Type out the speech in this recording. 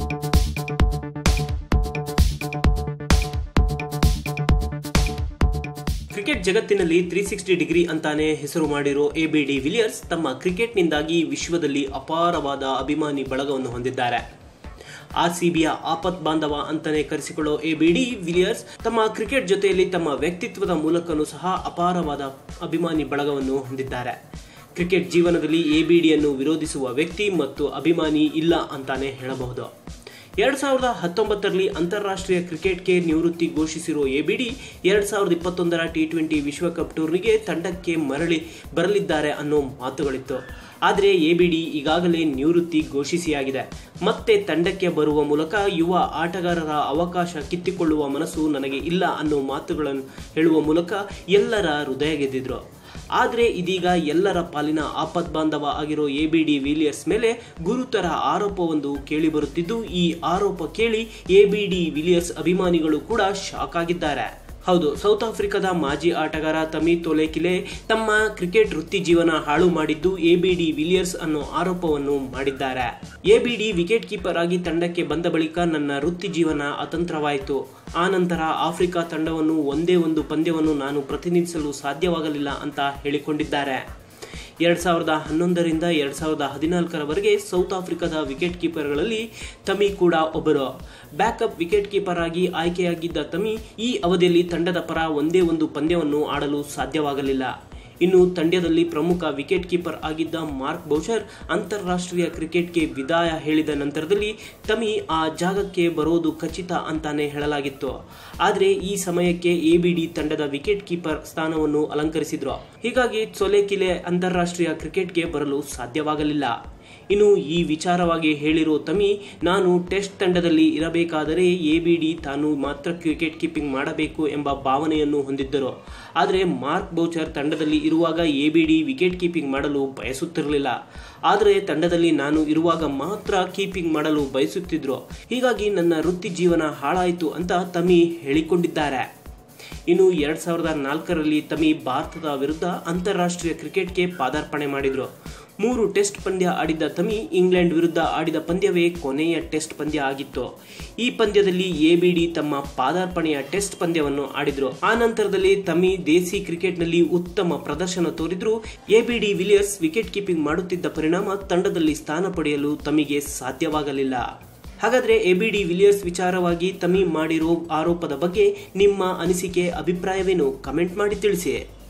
cricket ಜಗತ್ತಿನಲ್ಲಿ three sixty degree ಅಂತಾನೆ ಹೆಸರು ಮಾಡಿರೋ ಎ ಬಿ ಡಿ ವಿಲಿಯರ್ಸ್ ತಮ್ಮ ಕ್ರಿಕೆಟ್ನಿಂದಾಗಿ ವಿಶ್ವದಲ್ಲಿ ಅಪಾರವಾದ ಅಭಿಮಾನಿ ಬಳಗವನ್ನು ಹೊಂದಿದ್ದಾರೆ ಆರ್ ಸಿ ಬಿಯ ಆಪತ್ ಬಾಂಧವ ಅಂತಾನೆ ಕರೆಸಿಕೊಳ್ಳೋ ಎ ಬಿ ಡಿ ವಿಲಿಯರ್ಸ್ ತಮ್ಮ ಕ್ರಿಕೆಟ್ ಜೊತೆಯಲ್ಲಿ ತಮ್ಮ ವ್ಯಕ್ತಿತ್ವದ ಮೂಲಕನೂ ಸಹ ಅಪಾರವಾದ ಅಭಿಮಾನಿ ಬಳಗವನ್ನು ಹೊಂದಿದ್ದಾರೆ ಕ್ರಿಕೆಟ್ ಜೀವನದಲ್ಲಿ ಎ ಬಿ ಡಿಯನ್ನು ವಿರೋಧಿಸುವ ವ್ಯಕ್ತಿ ಮತ್ತು ಅಭಿಮಾನಿ ಇಲ್ಲ ಅಂತಾನೆ ಹೇಳಬಹುದು ಎರಡ್ ಸಾವಿರದ ಹತ್ತೊಂಬತ್ತರಲ್ಲಿ ಅಂತಾರಾಷ್ಟ್ರೀಯ ಕ್ರಿಕೆಟ್ಗೆ ನಿವೃತ್ತಿ ಘೋಷಿಸಿರುವ ಎಬಿಡಿ ಎರಡ್ ಸಾವಿರದ ಇಪ್ಪತ್ತೊಂದರ ಟಿ ಟ್ವೆಂಟಿ ವಿಶ್ವಕಪ್ ಟೂರ್ನಿಗೆ ತಂಡಕ್ಕೆ ಮರಳಿ ಬರಲಿದ್ದಾರೆ ಅನ್ನೋ ಮಾತುಗಳಿತ್ತು ಆದರೆ ಎಬಿಡಿ ಈಗಾಗಲೇ ನಿವೃತ್ತಿ ಘೋಷಿಸಿಯಾಗಿದೆ ಮತ್ತೆ ತಂಡಕ್ಕೆ ಬರುವ ಮೂಲಕ ಯುವ ಆಟಗಾರರ ಅವಕಾಶ ಕಿತ್ತಿಕೊಳ್ಳುವ ಮನಸ್ಸು ನನಗೆ ಇಲ್ಲ ಅನ್ನೋ ಮಾತುಗಳನ್ನು ಹೇಳುವ ಮೂಲಕ ಎಲ್ಲರ ಹೃದಯ ಗೆದ್ದಿದ್ರು ಆದರೆ ಇದೀಗ ಎಲ್ಲರ ಪಾಲಿನ ಆಪತ್ ಬಾಂಧವ ಆಗಿರೋ ಎ ಬಿ ಡಿ ವಿಲಿಯರ್ಸ್ ಮೇಲೆ ಗುರುತರ ಆರೋಪವೊಂದು ಕೇಳಿಬರುತ್ತಿದ್ದು ಈ ಆರೋಪ ಕೇಳಿ ಎ ಬಿ ಡಿ ವಿಲಿಯರ್ಸ್ ಅಭಿಮಾನಿಗಳು ಕೂಡ ಶಾಕ್ ಆಗಿದ್ದಾರೆ ಹೌದು ಸೌತ್ ಆಫ್ರಿಕಾದ ಮಾಜಿ ಆಟಗಾರ ತಮಿ ತೊಲೆಕಿಲೆ ತಮ್ಮ ಕ್ರಿಕೆಟ್ ವೃತ್ತಿ ಜೀವನ ಹಾಳು ಮಾಡಿದ್ದು ಎ ಬಿ ಡಿ ವಿಲಿಯರ್ಸ್ ಅನ್ನೋ ಆರೋಪವನ್ನು ಮಾಡಿದ್ದಾರೆ A B D wicket keeper ಆಗಿ ತಂಡಕ್ಕೆ ಬಂದ ಬಳಿಕ ನನ್ನ ವೃತ್ತಿ ಜೀವನ ಅತಂತ್ರವಾಯಿತು ಆ ನಂತರ ಆಫ್ರಿಕಾ ತಂಡವನ್ನು ಒಂದೇ ಒಂದು ಪಂದ್ಯವನ್ನು ನಾನು ಪ್ರತಿನಿಧಿಸಲು ಸಾಧ್ಯವಾಗಲಿಲ್ಲ ಅಂತ ಹೇಳಿಕೊಂಡಿದ್ದಾರೆ ಎರಡ್ ಸಾವಿರದ ಹನ್ನೊಂದರಿಂದ ಎರಡ್ ಸಾವಿರದ ಹದಿನಾಲ್ಕರವರೆಗೆ ಸೌತ್ ಆಫ್ರಿಕಾದ ವಿಕೆಟ್ ಕೀಪರ್ಗಳಲ್ಲಿ ತಮಿ ಕೂಡ ಒಬ್ಬರು ಬ್ಯಾಕಪ್ ವಿಕೆಟ್ ಕೀಪರ್ ಆಗಿ ಆಯ್ಕೆಯಾಗಿದ್ದ ತಮಿ ಈ ಅವಧಿಯಲ್ಲಿ ತಂಡದ ಪರ ಒಂದೇ ಒಂದು ಪಂದ್ಯವನ್ನು ಆಡಲು ಸಾಧ್ಯವಾಗಲಿಲ್ಲ ಇನ್ನು ತಂಡ್ಯದಲ್ಲಿ ಪ್ರಮುಖ ವಿಕೆಟ್ ಕೀಪರ್ ಆಗಿದ್ದ ಮಾರ್ಕ್ ಬೌಷರ್ ಅಂತಾರಾಷ್ಟ್ರೀಯ ಕ್ರಿಕೆಟ್ಗೆ ವಿದಾಯ ಹೇಳಿದ ನಂತರದಲ್ಲಿ ತಮಿ ಆ ಜಾಗಕ್ಕೆ ಬರೋದು ಖಚಿತ ಅಂತಾನೆ ಹೇಳಲಾಗಿತ್ತು ಆದರೆ ಈ ಸಮಯಕ್ಕೆ ಎ ಬಿ ಡಿ ತಂಡದ ವಿಕೆಟ್ ಕೀಪರ್ ಸ್ಥಾನವನ್ನು ಅಲಂಕರಿಸಿದ್ರು ಹೀಗಾಗಿ ಸೊಲೆಕಿಲೆ ಅಂತಾರಾಷ್ಟ್ರೀಯ ಕ್ರಿಕೆಟ್ಗೆ ಬರಲು ಸಾಧ್ಯವಾಗಲಿಲ್ಲ ಇನ್ನು ಈ ವಿಚಾರವಾಗಿ ಹೇಳಿರೋ ತಮಿ ನಾನು ಟೆಸ್ಟ್ ತಂಡದಲ್ಲಿ ಇರಬೇಕಾದರೆ ಎ ಬಿ ಡಿ ತಾನು ಮಾತ್ರ ಕ್ರಿಕೆಟ್ ಕೀಪಿಂಗ್ ಮಾಡಬೇಕು ಎಂಬ ಭಾವನೆಯನ್ನು ಹೊಂದಿದ್ದರು ಆದರೆ ಮಾರ್ಕ್ ಬೌಚರ್ ತಂಡದಲ್ಲಿ ಇರುವಾಗ A B D wicket keeping ಮಾಡಲು ಬಯಸುತ್ತಿರಲಿಲ್ಲ ಆದರೆ ತಂಡದಲ್ಲಿ ನಾನು ಇರುವಾಗ ಮಾತ್ರ ಕೀಪಿಂಗ್ ಮಾಡಲು ಬಯಸುತ್ತಿದ್ರು ಹೀಗಾಗಿ ನನ್ನ ವೃತ್ತಿ ಜೀವನ ಹಾಳಾಯಿತು ಅಂತ ತಮಿ ಹೇಳಿಕೊಂಡಿದ್ದಾರೆ ಇನ್ನು ಎರಡ್ ಸಾವಿರದ ನಾಲ್ಕರಲ್ಲಿ ತಮಿ ಭಾರತದ ವಿರುದ್ಧ ಅಂತಾರಾಷ್ಟ್ರೀಯ ಕ್ರಿಕೆಟ್ಗೆ ಪಾದಾರ್ಪಣೆ ಮಾಡಿದ್ರು ಮೂರು ಟೆಸ್ಟ್ ಪಂದ್ಯ ಆಡಿದ್ದ ತಮಿ ಇಂಗ್ಲೆಂಡ್ ವಿರುದ್ಧ ಆಡಿದ ಪಂದ್ಯವೇ ಕೊನೆಯ ಟೆಸ್ಟ್ ಪಂದ್ಯ ಆಗಿತ್ತು ಈ ಪಂದ್ಯದಲ್ಲಿ ಎಬಿಡಿ ತಮ್ಮ ಪಾದಾರ್ಪಣೆಯ ಟೆಸ್ಟ್ ಪಂದ್ಯವನ್ನು ಆಡಿದ್ರು ಆ ನಂತರದಲ್ಲಿ ತಮಿ ದೇಸಿ ಕ್ರಿಕೆಟ್ನಲ್ಲಿ ಉತ್ತಮ ಪ್ರದರ್ಶನ ತೋರಿದ್ರು ಎಬಿಡಿ ವಿಲಿಯರ್ಸ್ ವಿಕೆಟ್ ಕೀಪಿಂಗ್ ಮಾಡುತ್ತಿದ್ದ ಪರಿಣಾಮ ತಂಡದಲ್ಲಿ ಸ್ಥಾನ ಪಡೆಯಲು ತಮಿಗೆ ಸಾಧ್ಯವಾಗಲಿಲ್ಲ ಹಾಗಾದ್ರೆ ಎಬಿಡಿ ವಿಲಿಯರ್ಸ್ ವಿಚಾರವಾಗಿ ತಮಿ ಮಾಡಿರೋ ಆರೋಪದ ಬಗ್ಗೆ ನಿಮ್ಮ ಅನಿಸಿಕೆ ಅಭಿಪ್ರಾಯವೇನು ಕಮೆಂಟ್ ಮಾಡಿ ತಿಳಿಸಿ